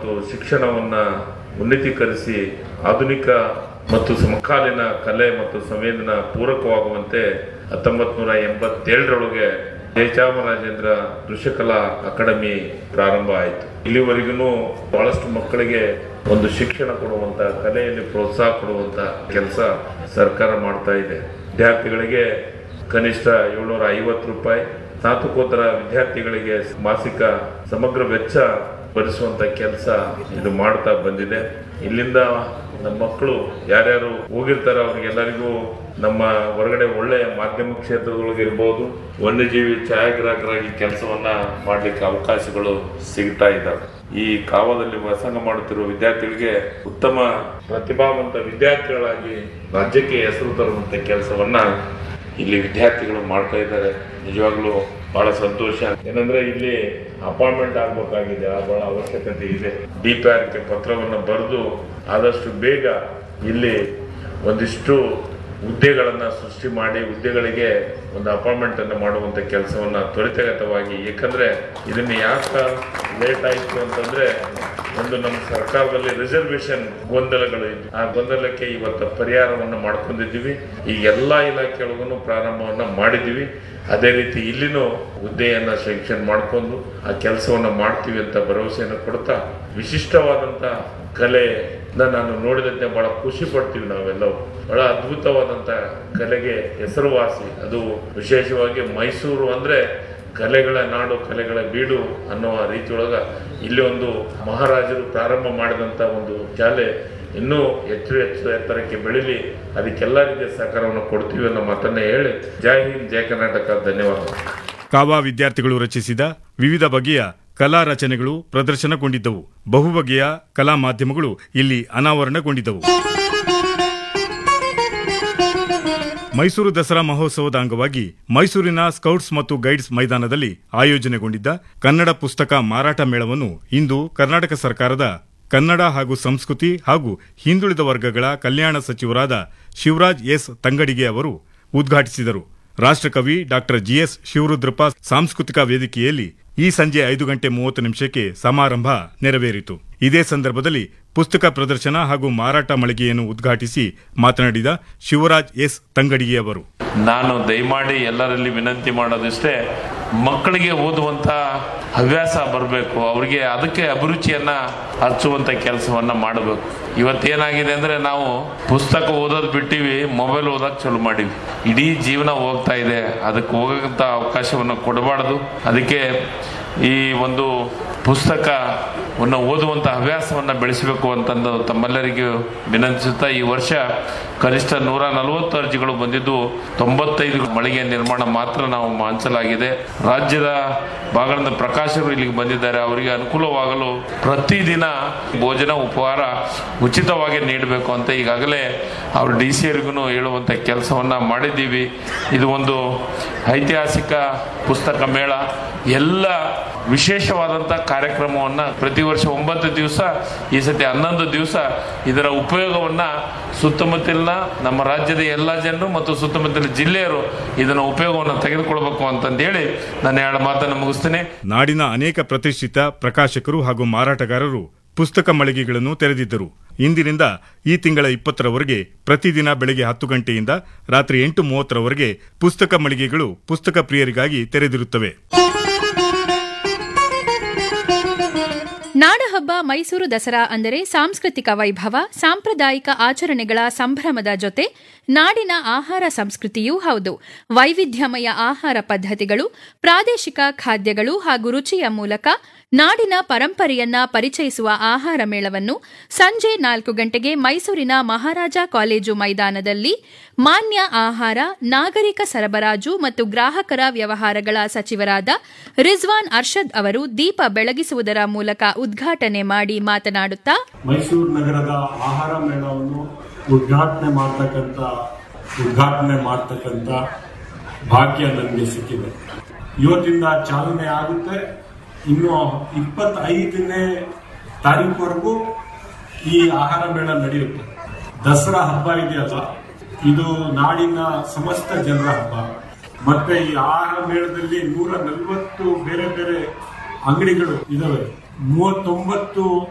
ಮತ್ತು ಶಿಕ್ಷಣವನ್ನ ಉನ್ನತೀಕರಿಸಿ ಆಧುನಿಕ ಮತ್ತು ಸಮಕಾಲೀನ ಕಲೆ ಮತ್ತು ಸಂವೇದನ ಪೂರಕವಾಗುವಂತೆ ಹತ್ತೊಂಬತ್ ನೂರ ಎಂಬತ್ತೇಳರೊಳಗೆ ಜಯಚಾಮರಾಜೇಂದ್ರ ದೃಶ್ಯಕಲಾ ಅಕಾಡೆಮಿ ಪ್ರಾರಂಭ ಆಯಿತು ಇಲ್ಲಿವರೆಗೂ ಬಹಳಷ್ಟು ಮಕ್ಕಳಿಗೆ ಒಂದು ಶಿಕ್ಷಣ ಕೊಡುವಂತ ಕಲೆಯಲ್ಲಿ ಪ್ರೋತ್ಸಾಹ ಕೊಡುವಂತ ಕೆಲಸ ಸರ್ಕಾರ ಮಾಡ್ತಾ ಇದೆ ವಿದ್ಯಾರ್ಥಿಗಳಿಗೆ ಕನಿಷ್ಠ ಏಳ್ನೂರ ಐವತ್ತು ರೂಪಾಯಿ ಸ್ನಾತಕೋತ್ತರ ವಿದ್ಯಾರ್ಥಿಗಳಿಗೆ ಮಾಸಿಕ ಸಮಗ್ರ ವೆಚ್ಚ ಭರಿಸುವಂತ ಕೆಲಸ ಇದು ಮಾಡ್ತಾ ಬಂದಿದೆ ಇಲ್ಲಿಂದ ನಮ್ಮ ಮಕ್ಕಳು ಯಾರ್ಯಾರು ಹೋಗಿರ್ತಾರ ಅವ್ರಿಗೆಲ್ಲರಿಗೂ ನಮ್ಮ ಹೊರಗಡೆ ಒಳ್ಳೆ ಮಾಧ್ಯಮ ಕ್ಷೇತ್ರದೊಳಗೆ ಇರ್ಬೋದು ವನ್ಯಜೀವಿ ಛಾಯಾಗ್ರಾಹಕರಾಗಿ ಕೆಲಸವನ್ನ ಮಾಡ್ಲಿಕ್ಕೆ ಅವಕಾಶಗಳು ಸಿಗ್ತಾ ಇದ್ದಾವೆ ಈ ಕಾವದಲ್ಲಿ ವ್ಯಾಸಂಗ ಮಾಡುತ್ತಿರುವ ವಿದ್ಯಾರ್ಥಿಗಳಿಗೆ ಉತ್ತಮ ಪ್ರತಿಭಾವಂತ ವಿದ್ಯಾರ್ಥಿಗಳಾಗಿ ರಾಜ್ಯಕ್ಕೆ ಹೆಸರು ತರುವಂತ ಕೆಲಸವನ್ನ ಇಲ್ಲಿ ವಿದ್ಯಾರ್ಥಿಗಳು ಮಾಡ್ತಾ ಇದ್ದಾರೆ ನಿಜವಾಗ್ಲೂ ಬಹಳ ಸಂತೋಷ ಏನಂದ್ರೆ ಇಲ್ಲಿ ಅಪಾಯಿಂಟ್ಮೆಂಟ್ ಆಗ್ಬೇಕಾಗಿದೆ ಆ ಬಹಳ ಅವಶ್ಯಕತೆ ಇದೆ ಡಿ ಪಿ ಆರ್ ಗೆ ಪತ್ರವನ್ನು ಬರೆದು ಆದಷ್ಟು ಬೇಗ ಇಲ್ಲಿ ಒಂದಿಷ್ಟು ಹುದ್ದೆಗಳನ್ನ ಸೃಷ್ಟಿ ಮಾಡಿ ಹುದ್ದೆಗಳಿಗೆ ಒಂದು ಅಪಾಯಿಂಟ್ಮೆಂಟ್ ಅನ್ನು ಮಾಡುವಂತ ಕೆಲಸವನ್ನ ತ್ವರಿತಗತವಾಗಿ ಯಾಕಂದ್ರೆ ಇದನ್ನ ಯಾಕೆ ಲೇಟ್ ಆಯ್ತು ಅಂತಂದ್ರೆ ಒಂದು ನಮ್ಮ ಸರ್ಕಾರದಲ್ಲಿ ರಿಸರ್ವೇಶನ್ ಗೊಂದಲಗಳು ಇದ್ವು ಆ ಗೊಂದಲಕ್ಕೆ ಇವತ್ತು ಪರಿಹಾರವನ್ನು ಮಾಡ್ಕೊಂಡಿದ್ದೀವಿ ಈ ಎಲ್ಲಾ ಇಲಾಖೆಗಳಿಗೂ ಪ್ರಾರಂಭವನ್ನ ಮಾಡಿದ್ದೀವಿ ಅದೇ ರೀತಿ ಇಲ್ಲಿನೂ ಹುದ್ದೆಯನ್ನ ಸೆಲೆಕ್ಷನ್ ಮಾಡ್ಕೊಂಡು ಆ ಕೆಲಸವನ್ನ ಮಾಡ್ತೀವಿ ಅಂತ ಭರವಸೆಯನ್ನು ಕೊಡ್ತಾ ವಿಶಿಷ್ಟವಾದಂತ ಕಲೆನ ನಾನು ನೋಡಿದಂತೆ ಬಹಳ ಖುಷಿ ಪಡ್ತೀವಿ ನಾವೆಲ್ಲವೂ ಬಹಳ ಅದ್ಭುತವಾದಂತ ಕಲೆಗೆ ಹೆಸರುವಾಸಿ ಅದು ವಿಶೇಷವಾಗಿ ಮೈಸೂರು ಅಂದ್ರೆ ಕಲೆಗಳ ನಾಡು ಕಲೆಗಳ ಬೀಡು ಅನ್ನುವ ರೀತಿಯೊಳಗ ಇಲ್ಲಿ ಒಂದು ಮಹಾರಾಜರು ಪ್ರಾರಂಭ ಮಾಡಿದಂತ ಒಂದು ಶಾಲೆ ಇನ್ನೂ ಹೆಚ್ಚು ಹೆಚ್ಚು ಎತ್ತರಕ್ಕೆ ಬೆಳೀಲಿ ಅದಕ್ಕೆಲ್ಲ ರೀತಿಯ ಸಹಕಾರವನ್ನು ಕೊಡ್ತೀವಿ ಅನ್ನೋ ಮಾತನ್ನ ಹೇಳಿ ಜೈ ಹಿಂದ್ ಜೈ ಕರ್ನಾಟಕ ಧನ್ಯವಾದ ಕಾವಾ ವಿದ್ಯಾರ್ಥಿಗಳು ರಚಿಸಿದ ವಿವಿಧ ಬಗೆಯ ಕಲಾ ರಚನೆಗಳು ಪ್ರದರ್ಶನಗೊಂಡಿದ್ದವು ಬಹುಬಗೆಯ ಕಲಾ ಮಾಧ್ಯಮಗಳು ಇಲ್ಲಿ ಅನಾವರಣಗೊಂಡಿದ್ದವು ಮೈಸೂರು ದಸರಾ ಮಹೋತ್ಸವದ ಅಂಗವಾಗಿ ಮೈಸೂರಿನ ಸ್ಕೌಟ್ಸ್ ಮತ್ತು ಗೈಡ್ಸ್ ಮೈದಾನದಲ್ಲಿ ಆಯೋಜನೆಗೊಂಡಿದ್ದ ಕನ್ನಡ ಪುಸ್ತಕ ಮಾರಾಟ ಮೇಳವನ್ನು ಇಂದು ಕರ್ನಾಟಕ ಸರ್ಕಾರದ ಕನ್ನಡ ಹಾಗೂ ಸಂಸ್ಕೃತಿ ಹಾಗೂ ಹಿಂದುಳಿದ ವರ್ಗಗಳ ಕಲ್ಯಾಣ ಸಚಿವರಾದ ಶಿವರಾಜ್ ಎಸ್ ತಂಗಡಿಗೆ ಅವರು ಉದ್ಘಾಟಿಸಿದರು ರಾಷ್ಟ್ರಕವಿ ಡಾಕ್ಟರ್ ಜಿಎಸ್ ಶಿವರುದ್ರಪ್ಪ ಸಾಂಸ್ಕೃತಿಕ ವೇದಿಕೆಯಲ್ಲಿ ಈ ಸಂಜೆ ಐದು ಗಂಟೆ ಮೂವತ್ತು ನಿಮಿಷಕ್ಕೆ ಸಮಾರಂಭ ನೆರವೇರಿತು ಇದೇ ಸಂದರ್ಭದಲ್ಲಿ ಪುಸ್ತಕ ಪ್ರದರ್ಶನ ಹಾಗೂ ಮಾರಾಟ ಮಳಿಗೆಯನ್ನು ಉದ್ಘಾಟಿಸಿ ಮಾತನಾಡಿದ ಶಿವರಾಜ್ ಎಸ್ ತಂಗಡಿಗೆ ಅವರು ನಾನು ದಯಮಾಡಿ ಎಲ್ಲರಲ್ಲಿ ವಿನಂತಿ ಮಾಡೋದಿಷ್ಟೇ ಮಕ್ಕಳಿಗೆ ಓದುವಂತ ಹವ್ಯಾಸ ಬರಬೇಕು ಅವರಿಗೆ ಅದಕ್ಕೆ ಅಭಿರುಚಿಯನ್ನ ಹಚ್ಚುವಂತ ಕೆಲಸವನ್ನ ಮಾಡಬೇಕು ಇವತ್ತೇನಾಗಿದೆ ಅಂದ್ರೆ ನಾವು ಪುಸ್ತಕ ಓದೋದು ಬಿಟ್ಟಿವಿ ಮೊಬೈಲ್ ಓದಕ್ ಚಲೋ ಮಾಡಿವಿ ಇಡೀ ಜೀವನ ಹೋಗ್ತಾ ಇದೆ ಅದಕ್ಕೆ ಹೋಗಂತ ಅವಕಾಶವನ್ನು ಕೊಡಬಾರ್ದು ಅದಕ್ಕೆ ಈ ಒಂದು ಪುಸ್ತಕವನ್ನು ಓದುವಂತ ಹವ್ಯಾಸವನ್ನ ಬೆಳೆಸಬೇಕು ಅಂತಂದು ತಮ್ಮೆಲ್ಲರಿಗೂ ವಿನಂತಿಸುತ್ತಾ ಈ ವರ್ಷ ಕನಿಷ್ಠ ನೂರ ನಲವತ್ತು ಅರ್ಜಿಗಳು ಬಂದಿದ್ದು ತೊಂಬತ್ತೈದು ಮಳಿಗೆ ನಿರ್ಮಾಣ ಮಾತ್ರ ನಾವು ಹಂಚಲಾಗಿದೆ ರಾಜ್ಯದ ಭಾಗದಿಂದ ಪ್ರಕಾಶರು ಇಲ್ಲಿಗೆ ಬಂದಿದ್ದಾರೆ ಅವರಿಗೆ ಅನುಕೂಲವಾಗಲು ಪ್ರತಿದಿನ ಭೋಜನ ಉಪಹಾರ ಉಚಿತವಾಗಿ ನೀಡಬೇಕು ಅಂತ ಈಗಾಗಲೇ ಅವರು ಡಿ ಸಿ ಅವರಿಗೂ ಹೇಳುವಂತ ಕೆಲಸವನ್ನ ಮಾಡಿದ್ದೀವಿ ಇದು ಒಂದು ಐತಿಹಾಸಿಕ ಪುಸ್ತಕ ಮೇಳ ಎಲ್ಲ ವಿಶೇಷವಾದಂಥ ಕಾರ್ಯಕ್ರಮವನ್ನ ಪ್ರತಿ ವರ್ಷ ಒಂಬತ್ತು ದಿವಸ ಈ ಸತಿ ಹನ್ನೊಂದು ದಿವಸ ಇದರ ಉಪಯೋಗವನ್ನ ಸುತ್ತಮುತ್ತಲಿನ ನಮ್ಮ ರಾಜ್ಯದ ಎಲ್ಲ ಜನರು ಮತ್ತು ಸುತ್ತಮುತ್ತಲಿನ ಜಿಲ್ಲೆಯರು ಇದನ್ನ ಉಪಯೋಗವನ್ನು ತೆಗೆದುಕೊಳ್ಬೇಕು ಅಂತಂದೇಳಿ ನಾನು ಎರಡು ಮಾತನ್ನು ಮುಗಿಸ್ತೇನೆ ನಾಡಿನ ಅನೇಕ ಪ್ರತಿಷ್ಠಿತ ಪ್ರಕಾಶಕರು ಹಾಗೂ ಮಾರಾಟಗಾರರು ಪುಸ್ತಕ ಮಳಿಗೆಗಳನ್ನು ತೆರೆದಿದ್ದರು ಇಂದಿನಿಂದ ಈ ತಿಂಗಳ ಇಪ್ಪತ್ತರವರೆಗೆ ಪ್ರತಿದಿನ ಬೆಳಗ್ಗೆ ಹತ್ತು ಗಂಟೆಯಿಂದ ರಾತ್ರಿ ಎಂಟು ಮೂವತ್ತರವರೆಗೆ ಪುಸ್ತಕ ಮಳಿಗೆಗಳು ಪುಸ್ತಕ ಪ್ರಿಯರಿಗಾಗಿ ತೆರೆದಿರುತ್ತವೆ ನಾಡಹಬ್ಬ ಮೈಸೂರು ದಸರಾ ಅಂದರೆ ಸಾಂಸ್ಕೃತಿಕ ವೈಭವ ಸಾಂಪ್ರದಾಯಿಕ ಆಚರಣೆಗಳ ಸಂಭ್ರಮದ ಜೊತೆ ನಾಡಿನ ಆಹಾರ ಸಂಸ್ಕೃತಿಯೂ ಹೌದು ವೈವಿಧ್ಯಮಯ ಆಹಾರ ಪದ್ಧತಿಗಳು ಪ್ರಾದೇಶಿಕ ಖಾದ್ಯಗಳು ಹಾಗೂ ರುಚಿಯ ಮೂಲಕ ನಾಡಿನ ಪರಂಪರೆಯನ್ನ ಪರಿಚಯಿಸುವ ಆಹಾರ ಮೇಳವನ್ನು ಸಂಜೆ ನಾಲ್ಕು ಗಂಟೆಗೆ ಮೈಸೂರಿನ ಮಹಾರಾಜ ಕಾಲೇಜು ಮೈದಾನದಲ್ಲಿ ಮಾನ್ಯ ಆಹಾರ ನಾಗರಿಕ ಸರಬರಾಜು ಮತ್ತು ಗ್ರಾಹಕರ ವ್ಯವಹಾರಗಳ ಸಚಿವರಾದ ರಿಜ್ವಾನ್ ಅರ್ಷದ್ ಅವರು ದೀಪ ಬೆಳಗಿಸುವುದರ ಮೂಲಕ ಉದ್ಘಾಟನೆ ಮಾಡಿ ಮಾತನಾಡುತ್ತಾ ಮೈಸೂರು ನಗರದ ಆಹಾರ ಮೇಳವನ್ನು ಉದ್ಘಾಟನೆ ಮಾಡ್ತಕ್ಕಂಥ ಉದ್ಘಾಟನೆ ಮಾಡ್ತಕ್ಕಂಥ ಭಾಗ್ಯ ನನಗೆ ಸಿಕ್ಕಿದೆ ಇವತ್ತಿಂದ ಚಾಲನೆ ಆಗುತ್ತೆ ಇನ್ನು ಇಪ್ಪತ್ತೈದನೇ ತಾರೀಕುವರೆಗೂ ಈ ಆಹಾರ ಮೇಳ ನಡೆಯುತ್ತೆ ದಸರಾ ಹಬ್ಬ ಇದೆಯಲ್ಲ ಇದು ನಾಡಿನ ಸಮಸ್ತ ಜನರ ಹಬ್ಬ ಮತ್ತೆ ಈ ಆಹಾರ ಮೇಳದಲ್ಲಿ ನೂರ ನಲವತ್ತು ಬೇರೆ ಬೇರೆ ಅಂಗಡಿಗಳು ಇದಾವೆ ಮೂವತ್ತೊಂಬತ್ತು